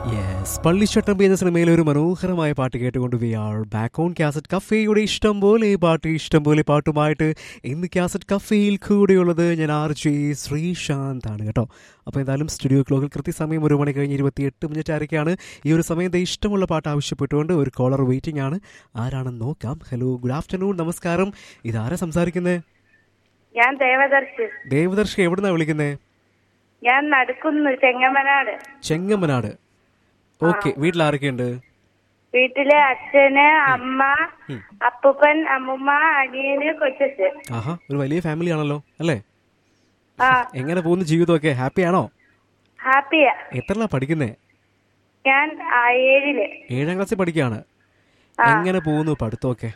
Yes Pallichattambi എന്ന സിനിമയിലെ ഒരു മനോഹരമായ പാട്ട് കേട്ടുകൊണ്ട് we are back on cassette കഫേയുടെ ഇഷ്ടം പോലെ പാട്ട് ഇഷ്ടം പോലെ പാട്ടുമായിട്ട് ഇന്ന് കാസറ്റ് കഫേയിൽ കൂടെയുള്ളത് ഞാൻ ആർ ജെ ശ്രീശാന്ത് ആണ് കേട്ടോ അപ്പോൾ എന്തായാലും സ്റ്റുഡിയോ ക്ലോക്കിൽ കൃത്യസമയം ഒരു മണി കഴിഞ്ഞ് ഇരുപത്തിയെട്ട് മിനിറ്റ് ആരൊക്കെയാണ് ഈ ഒരു സമയത്ത് ഇഷ്ടമുള്ള പാട്ട് ആവശ്യപ്പെട്ടുകൊണ്ട് ഒരു കോളർ വെയിറ്റിംഗ് ആണ് ആരാണെന്ന് നോക്കാം ഹലോ ഗുഡ് ആഫ്റ്റർനൂൺ നമസ്കാരം ഇതാരാ സംസാരിക്കുന്നത് ഞാൻ ദേവദർശി ദേവദർശി എവിടുന്നാണ് വിളിക്കുന്നത് ഞാൻ നടക്കുന്നു ചെങ്ങമനാട് ചെങ്ങമ്മനാട് ഓക്കെ വീട്ടിൽ ആരൊക്കെയുണ്ട് വീട്ടിലെ അച്ഛന് അമ്മ അപ്പൂപ്പൻ അമ്മുമ്മ അനിയന് കൊച്ചച്ഛൻ ആഹാ ഒരു വലിയ ഫാമിലി ആണല്ലോ അല്ലേ ആ എങ്ങനെ പോകുന്നു ജീവിതമൊക്കെ ഹാപ്പി ആണോ ഹാപ്പിയാ എത്രല്ല പഠിക്കുന്നേ ഞാൻ ആ ഏഴില് ഏഴാം ക്ലാസ്സിൽ പഠിക്കുകയാണ് എങ്ങനെ പോകുന്നു പഠിത്തമൊക്കെ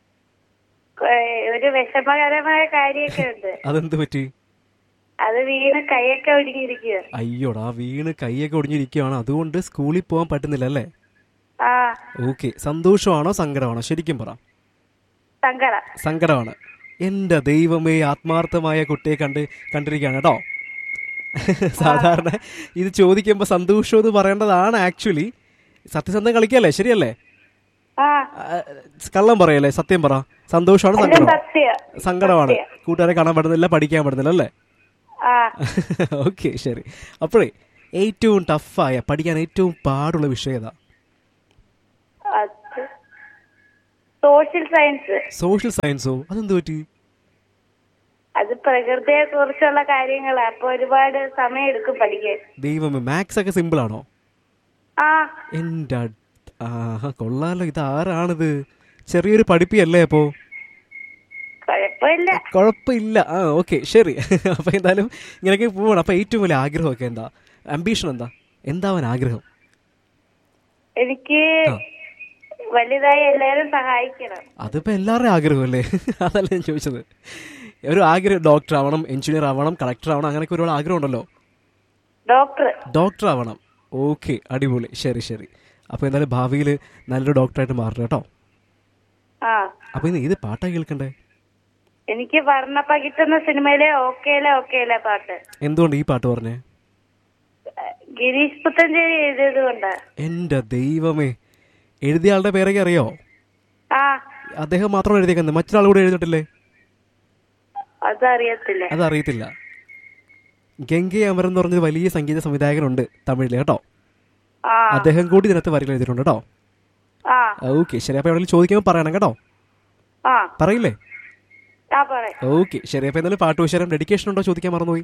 ഏ, ഒരു വിഷമകരമായ കാര്യമൊക്കെ ഉണ്ട് അതെന്ത് പറ്റി അത് വീണ് കൈയൊക്കെ ഒടുങ്ങിയിരിക്കുക അയ്യോടാ വീണ് കൈയൊക്കെ ഒടിഞ്ഞിരിക്കുകയാണ് അതുകൊണ്ട് സ്കൂളിൽ പോകാൻ പറ്റുന്നില്ല അല്ലേ ആ ഓക്കെ സന്തോഷമാണോ സങ്കടമാണോ ശരിക്കും പറ സങ്കടം സങ്കടമാണ് എന്റെ ദൈവമേ ആത്മാർത്ഥമായ കുട്ടിയെ കണ്ട് കണ്ടിരിക്കുകയാണ് കേട്ടോ സാധാരണ ഇത് ചോദിക്കുമ്പോൾ സന്തോഷം എന്ന് പറയേണ്ടതാണ് ആക്ച്വലി സത്യസന്ധം കളിക്കല്ലേ ശരിയല്ലേ ആ ആ, കള്ളം പറയല്ലേ സത്യം പറ സന്തോഷമാണ് എല്ലാം സങ്കടം സത്യ സങ്കടമാണ് കൂട്ടുകാരെ കാണാൻ പറ്റുന്നില്ല പഠിക്കാൻ പറ്റുന്നില്ല അല്ലേ ആ ഓക്കെ ശരി അപ്പോഴേ ഏറ്റവും ടഫായ പഠിക്കാൻ ഏറ്റവും പാടുള്ള വിഷയം ഏതാ അത് സോഷ്യൽ സയൻസ് സോഷ്യൽ സയൻസോ അതെന്ത് പറ്റി അത് പ്രകൃതിയെ കുറിച്ചുള്ള കാര്യങ്ങളാ അപ്പൊ ഒരുപാട് സമയം എടുക്കും പഠിക്കാൻ ദൈവമേ മാത്സ് ഒക്കെ സിമ്പിൾ ആണോ ആ എൻ്റെ അട്- ആഹാ കൊള്ളാലോ ഇത് ആരാണിത് ചെറിയൊരു പഠിപ്പിയല്ലേ അപ്പോ കുഴപ്പമില്ല കുഴപ്പമില്ല ആ ഓക്കെ ശരി അപ്പൊ എന്തായാലും ഇങ്ങനെയൊക്കെ പോവാണ് അപ്പൊ ഏറ്റവും വലിയ ആഗ്രഹമൊക്കെ എന്താ അംബീഷൻ എന്താ എന്താവാൻ ആഗ്രഹം എനിക്ക് ആ. വലുതായി എല്ലാരും സഹായിക്കണം അതിപ്പോ എല്ലാവരുടെയും ആഗ്രഹമല്ലേ അതല്ല ഞാൻ ചോദിച്ചത് ഒരു ആഗ്രഹം ഡോക്ടർ ആവണം എഞ്ചിനീയർ ആവണം കളക്ടർ ആവണം അങ്ങനെയൊക്കെ ഒരുപാട് ആഗ്രഹം ഉണ്ടല്ലോ ഡോക്ടർ ഡോക്ടർ ആവണം ഓക്കെ അടിപൊളി ശരി ശരി അപ്പോൾ എന്തായാലും ഭാവിയിൽ നല്ലൊരു ഡോക്ടറായിട്ട് മാറണം കേട്ടോ ആ അപ്പോൾ ഇന്ന് ഏത് പാട്ടാ കേൾക്കണ്ടേ എനിക്ക് വർണ്ണപ്പകിട്ടുന്ന സിനിമയിലെ ഓക്കേലെ ഓക്കേലെ പാട്ട് എന്തുകൊണ്ട് ഈ പാട്ട് പറഞ്ഞേ ഗിരീഷ് പുത്തഞ്ചേരി എഴുതിയത് കൊണ്ടാ എൻ്റെ ദൈവമേ എഴുതിയ ആളുടെ പേരൊക്കെ അറിയോ ആ അദ്ദേഹം മാത്രം എഴുതിയേക്കുന്നത് മറ്റൊരാൾ കൂടെ എഴുതിയിട്ടില്ലേ അതറിയത്തില്ല അതറിയത്തില്ല ഗംഗെ അമരൻ എന്ന് പറഞ്ഞൊരു വലിയ സംഗീത സംവിധായകനുണ്ട് തമിഴിൽ കേട്ടോ ആ അദ്ദേഹം കൂടി ഇതിനകത്ത് വരികൾ എഴുതിയിട്ടുണ്ട് കേട്ടോ ആ ഓക്കെ ശരി അപ്പോൾ എവിടെയെങ്കിലും ചോദിക്കുമ്പോൾ പറയണം കേട്ടോ ആ പറയില്ലേ ആ പറയാം ഓക്കെ ശരി അപ്പോൾ എന്തായാലും പാട്ട് വിശേഷം ഡെഡിക്കേഷൻ ഉണ്ടോ ചോദിക്കാൻ മറന്നുപോയി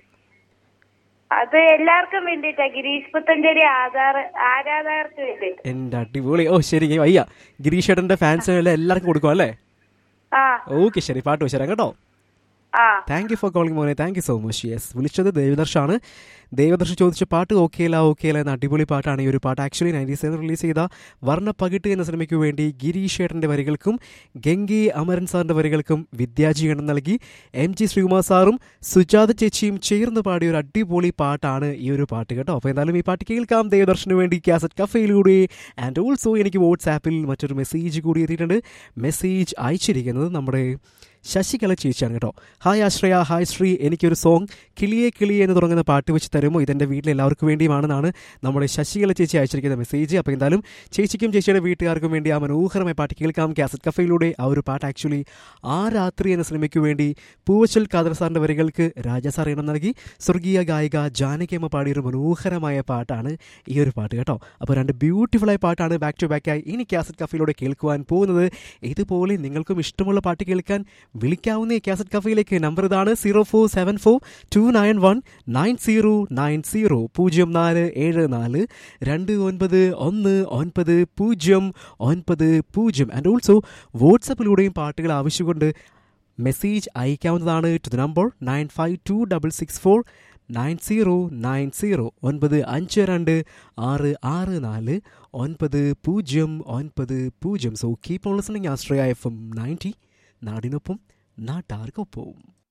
അത് എല്ലാവർക്കും വേണ്ടിട്ടാ ഗിരീഷ് പുത്തഞ്ചേരി ആധാർ ആരാധകർക്ക് വേണ്ടിട്ട് എൻ്റെ അടിപൊളി ഓ ശരി ഇനി വയ്യ ഗിരീഷ് ചേട്ടൻ്റെ ഫാൻസിനെല്ലാം എല്ലാവർക്കും കൊടുക്കും അല്ലേ ആ ഓക്കെ ശരി പാട്ട് വെച്ചേരാം കേട്ടോ ആ താങ്ക് യു ഫോർ കോളിംഗ് മോനെ thank you so much yes വിളിച്ചത് ദേവദർശാണ് ദേവദർശ് ചോദിച്ച പാട്ട് ഓക്കേല ഓക്കേല എന്ന അടിപൊളി പാട്ടാണ് ഈ ഒരു പാട്ട് ആക്ച്വലി നയൻറ്റി സെവൻ റിലീസ് ചെയ്ത വർണ്ണപ്പകിട്ട് എന്ന സിനിമയ്ക്ക് വേണ്ടി ഗിരീഷ് ഏട്ടൻ്റെ വരികൾക്കും ഗംഗി അമരൻ സാറിൻ്റെ വരികൾക്കും വിദ്യാജി ഗണം നൽകി എം ജി ശ്രീകുമാർ സാറും സുജാത ചേച്ചിയും ചേർന്ന് പാടിയ ഒരു അടിപൊളി പാട്ടാണ് ഈ ഒരു പാട്ട് കേട്ടോ അപ്പോൾ എന്തായാലും ഈ പാട്ട് കേൾക്കാം ദേവദർശന് വേണ്ടി കാസറ്റ് കഫയിലൂടെ ആൻഡ് ഓൾസോ എനിക്ക് വാട്സാപ്പിൽ മറ്റൊരു മെസ്സേജ് കൂടി എത്തിയിട്ടുണ്ട് മെസ്സേജ് അയച്ചിരിക്കുന്നത് നമ്മുടെ ശശികല ചേച്ചിയാണ് കേട്ടോ ഹായ് ആശ്രയ ഹായ് ശ്രീ എനിക്കൊരു സോങ് കിളിയെ കിളിയെ എന്ന് തുടങ്ങുന്ന പാട്ട് വെച്ച് തരുമോ ഇതെൻ്റെ വീട്ടിൽ എല്ലാവർക്കും വേണ്ടിയുമാണെന്നാണ് നമ്മുടെ ശശികല ചേച്ചി അയച്ചിരിക്കുന്ന മെസ്സേജ് അപ്പോൾ എന്തായാലും ചേച്ചിക്കും ചേച്ചിയുടെ വീട്ടുകാർക്കും വേണ്ടി ആ മനോഹരമായ പാട്ട് കേൾക്കാം കാസറ്റ് കഫയിലൂടെ ആ ഒരു പാട്ട് ആക്ച്വലി ആ രാത്രി എന്ന സിനിമയ്ക്ക് വേണ്ടി പൂവച്ചൽ ഖാദർ സാറിൻ്റെ വരികൾക്ക് രാജാ സാർ ഇണം നൽകി സ്വർഗീയ ഗായിക ജാനകിയമ്മ പാടിയ ഒരു മനോഹരമായ പാട്ടാണ് ഈ ഒരു പാട്ട് കേട്ടോ അപ്പോൾ രണ്ട് ബ്യൂട്ടിഫുള്ളായ പാട്ടാണ് ബാക്ക് ടു ബാക്കായി ഇനി കാസറ്റ് കഫയിലൂടെ കേൾക്കുവാൻ പോകുന്നത് ഇതുപോലെ നിങ്ങൾക്കും ഇഷ്ടമുള്ള പാട്ട് കേൾക്കാൻ വിളിക്കാവുന്ന ഈ കാസറ്റ് കഫയിലേക്ക് നമ്പർ ഇതാണ് zero four seven four two nine one nine zero nine zero പൂജ്യം നാല് ഏഴ് നാല് രണ്ട് ഒൻപത് ഒന്ന് ഒൻപത് പൂജ്യം ഒൻപത് പൂജ്യം ആൻഡ് ഓൾസോ വാട്സപ്പിലൂടെയും പാട്ടുകൾ ആവശ്യമുണ്ട് മെസ്സേജ് അയക്കാവുന്നതാണ് to the number nine five two double six four nine zero nine zero ഒൻപത് അഞ്ച് രണ്ട് ആറ് ആറ് നാല് ഒൻപത് പൂജ്യം ഒൻപത് പൂജ്യം so keep on listening Ashraya F M ninety നാടിനൊപ്പം നാട്ടാർക്കൊപ്പം